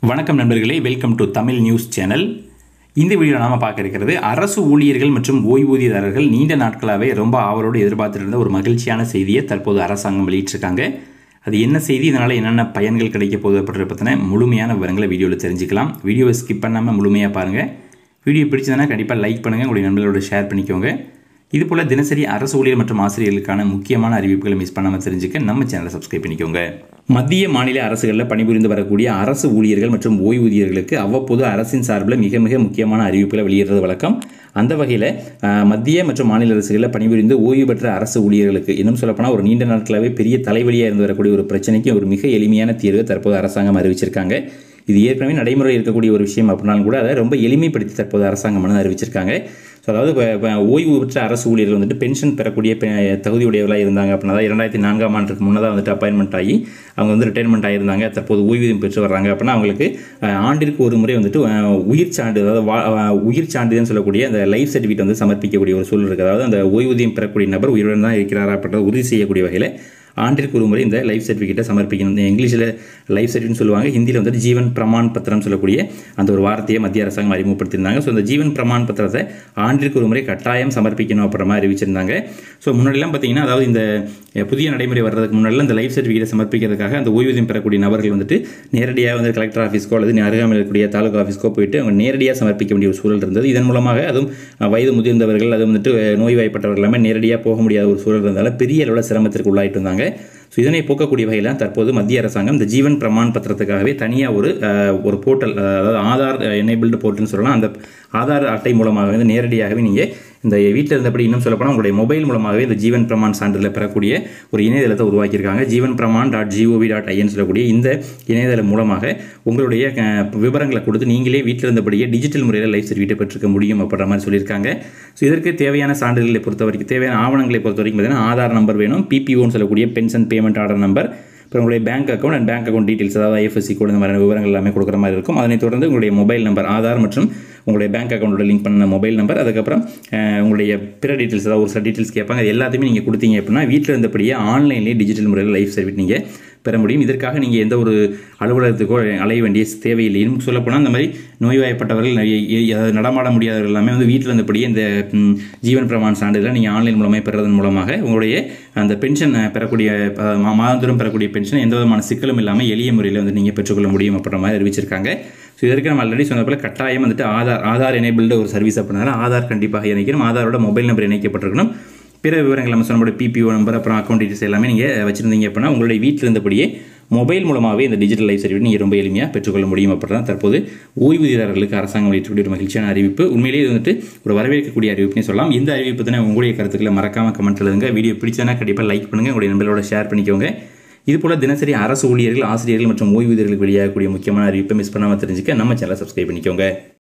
வணக்கம் நண்பர்களே welcome to Tamil news channel இந்த வீடியோ நாம பார்க்க இருக்கிறது அரசு ஊழியர்கள் மற்றும் ஓய்வூதியதாரர்கள் நீண்ட நாட்களாகவே ரொம்ப ஆவலோடு எதிர்பார்த்துட்டு இருந்த ஒரு மகிழ்ச்சியான செய்தியை தற்போது அரசாங்கம் வெளியிட்டிருக்காங்க அது என்ன செய்தி இதனால் என்னென்ன பயன்கள் கிடைக்க போகுது அப்படின்றத பற்றின முழுமையான விவரங்களை வீடியோவில் தெரிஞ்சுக்கலாம் வீடியோவை ஸ்கிப் பண்ணாமல் முழுமையாக பாருங்கள் வீடியோ பிடிச்சதுன்னா கண்டிப்பாக லைக் பண்ணுங்கள் உங்களுடைய நண்பர்களோட ஷேர் பண்ணிக்கோங்க இது போல் தினசரி அரசு ஊழியர் மற்றும் ஆசிரியர்களுக்கான முக்கியமான அறிவிப்புகளை மிஸ் பண்ணாமல் தெரிஞ்சுக்க நம்ம சேனலை சப்ஸ்கிரைப் பண்ணிக்கோங்க மத்திய மாநில அரசுகளில் பணிபுரிந்து வரக்கூடிய அரசு ஊழியர்கள் மற்றும் ஓய்வூதியர்களுக்கு அவ்வப்போது அரசின் சார்பில் மிக மிக முக்கியமான அறிவிப்புகளை வெளியிடுறது வழக்கம் அந்த வகையில் அஹ், மத்திய மற்றும் மாநில அரசுகளில் பணிபுரிந்து ஓய்வு பெற்ற அரசு ஊழியர்களுக்கு இன்னும் சொல்லப்போனால் ஒரு நீண்ட நாட்களாகவே பெரிய தலைவலியாக இருந்து வரக்கூடிய ஒரு பிரச்சனைக்கு ஒரு மிக எளிமையான தீர்வு தற்போது அரசாங்கம் அறிவிச்சிருக்காங்க இது ஏற்கனவே நடைமுறை இருக்கக்கூடிய ஒரு விஷயம் அப்படின்னாலும் கூட அதை ரொம்ப எளிமைப்படுத்தி தற்போது அரசாங்கம் வந்து அறிவிச்சிருக்காங்க ஸோ அதாவது இப்போ இப்போ ஓய்வு பெற்ற அரசு ஊழியர்கள் வந்துட்டு பென்ஷன் பெறக்கூடிய பெ- தகுதியுடையவர்களாக இருந்தாங்க அப்படின்னா தான் இரண்டாயிரத்தி நான்காம் ஆண்டுக்கு முன்னதாக வந்துட்டு அப்பாயின்மெண்ட் ஆகி அவங்க வந்து ரிட்டைர்மெண்ட் ஆகியிருந்தாங்க தற்போது ஓய்வூதியம் பெற்று வர்றாங்க அப்படின்னா அவங்களுக்கு அஹ், ஆண்டிற்கு ஒரு முறை வந்துட்டு அஹ், உயிர் சான்று அதாவது வா- அஹ், உயிர் சான்றிதழ்னு சொல்லக்கூடிய அந்த லைஃப் சர்டிஃபிகேட் வந்து சமர்ப்பிக்கக்கூடிய ஒரு சூழல் இருக்குது அதாவது அந்த ஓய்வூதியம் பெறக்கூடிய நபர் உயிருடன் தான் இருக்கிறாரா அப்படின்றத உறுதி செய்யக்கூடிய வகையில் ஆண்டிற்கு ஒரு முறை இந்த லைஃப் சர்டிஃபிகேட்டை சமர்ப்பிக்கணும் இந்த இங்கிலீஷில் லைஃப் சர்டிஃபிகேட்னு சொல்லுவாங்க ஹிந்தியில் வந்துட்டு ஜீவன் பிரமான் பத்திரம் சொல்லக்கூடிய அந்த ஒரு வார்த்தையை மத்திய அரசாங்கம் அறிமுகப்படுத்தியிருந்தாங்க ஸோ இந்த ஜீவன் பிரமான் பத்திரத்தை ஆண்டிற்கு ஒரு முறை கட்டாயம் சமர்ப்பிக்கணும் அப்படின்ற மாதிரி அறிவிச்சிருந்தாங்க ஸோ முன்னாடிலாம் பார்த்தீங்கன்னா அதாவது இந்த அஹ், புதிய நடைமுறை வர்றதுக்கு முன்னாடி இந்த லைஃப் சர்டிஃபிகேட்டை சமர்ப்பிக்கிறதுக்காக அந்த ஓய்வூதியம் பெறக்கூடிய நபர்கள் வந்துட்டு நேரடியாக வந்து கலெக்டர் ஆஃபீஸ்க்கோ அல்லது அருகாமையில் இருக்கக்கூடிய தாலுகா ஆஃபீஸ்க்கோ போயிட்டு அவங்க நேரடியாக சமர்ப்பிக்க வேண்டிய ஒரு சூழல் இருந்தது இதன் மூலமாக அதுவும் அஹ், வயது முதிர்ந்தவர்கள் அது வந்துட்டு அஹ், நோய்வாய்ப்பட்டவர்கள் எல்லாமே நேரடியாக போக முடியாத ஒரு சூழல் இருந்ததால் பெரிய அளவில் சிரமத்திற்கு உள்ளாயிட்டு இருந்தாங்க ஸோ இதனை போக்கக்கூடிய வகையில் தான் தற்போது மத்திய அரசாங்கம் இந்த ஜீவன் பிரமான் பத்திரத்துக்காகவே தனியாக ஒரு அஹ், ஒரு போர்ட்டல் அதாவது ஆதார் எனேபிள்டு போர்ட்டல்னு சொல்லலாம் அந்த ஆதார் அட்டை மூலமாக வந்து நேரடியாகவே நீங்கள் இந்த வீட்டில் இருந்தபடி இன்னும் சொல்லப்போனால் உங்களுடைய மொபைல் மூலமாகவே இந்த ஜீவன் பிரமான் சான்றிதழை பெறக்கூடிய ஒரு இணையதளத்தை உருவாக்கியிருக்காங்க Jeevan Pramaan dot G O V dot I N சொல்லக்கூடிய இந்த இணையதளம் மூலமாக உங்களுடைய அஹ், விவரங்களை கொடுத்து நீங்களே வீட்டில் இருந்தபடியே டிஜிட்டல் முறையில் லைஃப் சர்டிஃபிகேட் பெற்றுக்க முடியும் அப்படின்ற மாதிரி சொல்லியிருக்காங்க ஸோ இதற்கு தேவையான சான்றிதழ்களை பொறுத்த வரைக்கும் தேவையான ஆவணங்களை பொறுத்த வரைக்கும் பார்த்தீங்கன்னா ஆதார் நம்பர் வேணும் பிபிஓன்னு சொல்லக்கூடிய பென்ஷன் பேமெண்ட் ஆர்டர் நம்பர் அப்புறம் உங்களுடைய bank account and bank account details அதாவது ஐஎஃப்எஸ்சி கோட் இந்த மாதிரியான விவரங்கள் எல்லாமே கொடுக்குற மாதிரி இருக்கும் அதனைத் தொடர்ந்து உங்களுடைய மொபைல் நம்பர் ஆதார் மற்றும் உங்களுடைய பேங்க் அக்கௌண்ட்டோட லிங்க் பண்ண மொபைல் நம்பர் அதுக்கப்புறம் அஹ், உங்களுடைய பிற டீட்டெயில்ஸ் அதாவது ஒரு சில டீட்டெயில்ஸ் கேட்பாங்க அது எல்லாத்தையுமே நீங்கள் கொடுத்தீங்க அப்படின்னா வீட்டில் இருந்தபடியே ஆன்லைன்லேயே டிஜிட்டல் முறையில் லைஃப் சர்டிஃபிகேட் நீங்கள் பெற முடியும் இதற்காக நீங்கள் எந்த ஒரு அலுவலகத்துக்கோ அலைய வேண்டிய தேவையில்லை இன்னும் சொல்லப்போனால் இந்த மாதிரி நோய்வாய்ப்பட்டவர்கள் நிறைய- எ- அதாவது நடமாட முடியாதவர்கள் எல்லாமே வந்து வீட்டில் இருந்தபடியே இந்த ம், ஜீவன் பிரமான் சான்றிதழை நீங்கள் ஆன்லைன் மூலமாக பெறுவதன் மூலமாக உங்களுடைய அந்த பென்ஷன் அஹ், பெறக்கூடிய அஹ், மா- மாதாந்திரம் பெறக்கூடிய பென்ஷன் எந்த விதமான சிக்கலும் இல்லாமல் எளிய முறையில் வந்து நீங்கள் பெற்றுக்கொள்ள முடியும் அப்படின்ற மாதிரி அறிவிச்சிருக்காங்க ஸோ இதற்கு நம்ம ஆல்ரெடி சொன்ன போல கட்டாயம் வந்துட்டு ஆதார் ஆதார் எனேபிள்டு ஒரு சர்வீஸ் அப்படினால ஆதார் கண்டிப்பாக இணைக்கணும் ஆதாரோட மொபைல் நம்பர் இணைக்கப்பட்டிருக்கணும் பிற விவரங்கள் நம்ம சொன்னபடி பிபிஓ நம்பர் அப்புறம் அக்கௌண்ட் டீட்டெயில்ஸ் எல்லாமே நீங்கள் வச்சிருந்தீங்க அப்படின்னா உங்களுடைய வீட்டில் இருந்தபடியே மொபைல் மூலமாகவே இந்த டிஜிட்டல் லைஃப் சர்டிஃபிகேட் நீங்கள் ரொம்ப எளிமையாக பெற்றுக்கொள்ள முடியும் அப்படி தான் தற்போது ஓய்வூதியதாரர்களுக்கு அரசாங்கம் வெளியிட்டக்கூடிய ஒரு மகிழ்ச்சியான அறிவிப்பு உண்மையிலேயே இது வந்துட்டு ஒரு வரவேற்கக்கூடிய அறிவிப்புனே சொல்லலாம் இந்த அறிவிப்பு தானே உங்களுடைய கருத்துக்களை மறக்காம கமெண்ட் எழுதுங்க வீடியோ பிடிச்சதுன்னா கண்டிப்பாக லைக் பண்ணுங்கள் உங்களுடைய நண்பர்களோட ஷேர் பண்ணிக்கோங்க இது போல தினசரி அரசு ஊழியர்கள் ஆசிரியர்கள் மற்றும் ஓய்வூதியர்களுக்கு வெளியாகக்கூடிய முக்கியமான அறிவிப்பை மிஸ் பண்ணாமல் தெரிஞ்சுக்க நம்ம சேனலை சப்ஸ்கிரைப் பண்ணிக்கோங்க